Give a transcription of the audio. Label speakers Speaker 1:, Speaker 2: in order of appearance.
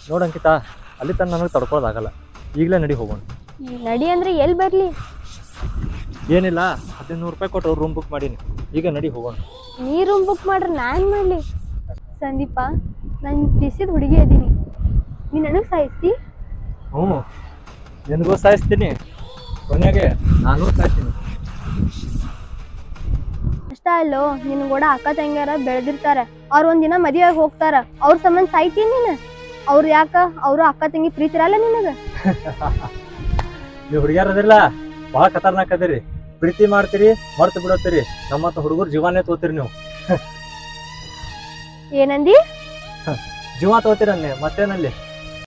Speaker 1: ನೋಡಂಕಿತ ಅಲ್ಲಿ ತನಕ ನನಗೆ ತಡ್ಕೊಳ್ಳೋದಾಗಲ್ಲ ಈಗಲೇ ನಡಿ ಹೋಗೋಣ
Speaker 2: ಈ ನಡಿ ಅಂದ್ರೆ ಎಲ್ಲಿ ಬರ್ಲಿ
Speaker 1: ಏನಿಲ್ಲ ಹದಿನೈದು ನೂರು ರೂಪಾಯಿ ಕೊಟ್ಟು ರೂಮ್ ಬುಕ್ ಮಾಡೀನಿ ಈಗ ನಡಿ ಹೋಗೋಣ
Speaker 2: ನೀ ರೂಮ್ ಬುಕ್ ಮಾಡ್ರೆ ನಾನು ಮಾಡ್ಲಿ ಸಂದೀಪ ನಾನು ಬಿಸಿದ ಹುಡುಗಿ ಅದೀನಿ ನೀ ನನಗೆ ಸಾಯಿಸ್ತಿ
Speaker 1: ಹ್ಞೂ ನಿನಗೂ ಸಾಯಿಸ್ತೀನಿ ಕೊನೆಗೆ ನಾನು ಸಾಯ್ತೀನಿ
Speaker 2: ಅಷ್ಟ ಅಲ್ಲೋ ನಿನ್ ಕೂಡ ಅಕ್ಕ ತಂಗಿಯರ ಬೆಳೆದಿರ್ತಾರ ಅವ್ರ ಒಂದಿನ ಮದುವೆ ಹೋಗ್ತಾರ ಅವ್ರ ಸಂಬಂಧ ಸಾಯ್ತೀನಿ ನೀನು ಅವ್ರು ಯಾಕ ಅವರು ಅಕ್ಕ ತಂಗಿ ಪ್ರೀತಿ ಇರಲ್ಲ ನಿನಗ
Speaker 1: ನೀವು ಹುಡುಗಿಯರದಿಲ್ಲ ಭಾಳ ಖತರ್ನಾಕ್ ಅದಿರಿ ಪ್ರೀತಿ ಮಾಡ್ತೀರಿ ಮರ್ತು ಬಿಡತ್ತೀರಿ ನಮ್ಮಂತ ಹುಡುಗರು ಜೀವನೇ ತೋತೀರಿ ನೀವು
Speaker 2: ಏನಂದಿ
Speaker 1: ಜೀವ ತೋತೀರನ್ನೇ ಮತ್ತೇನಲ್ಲಿ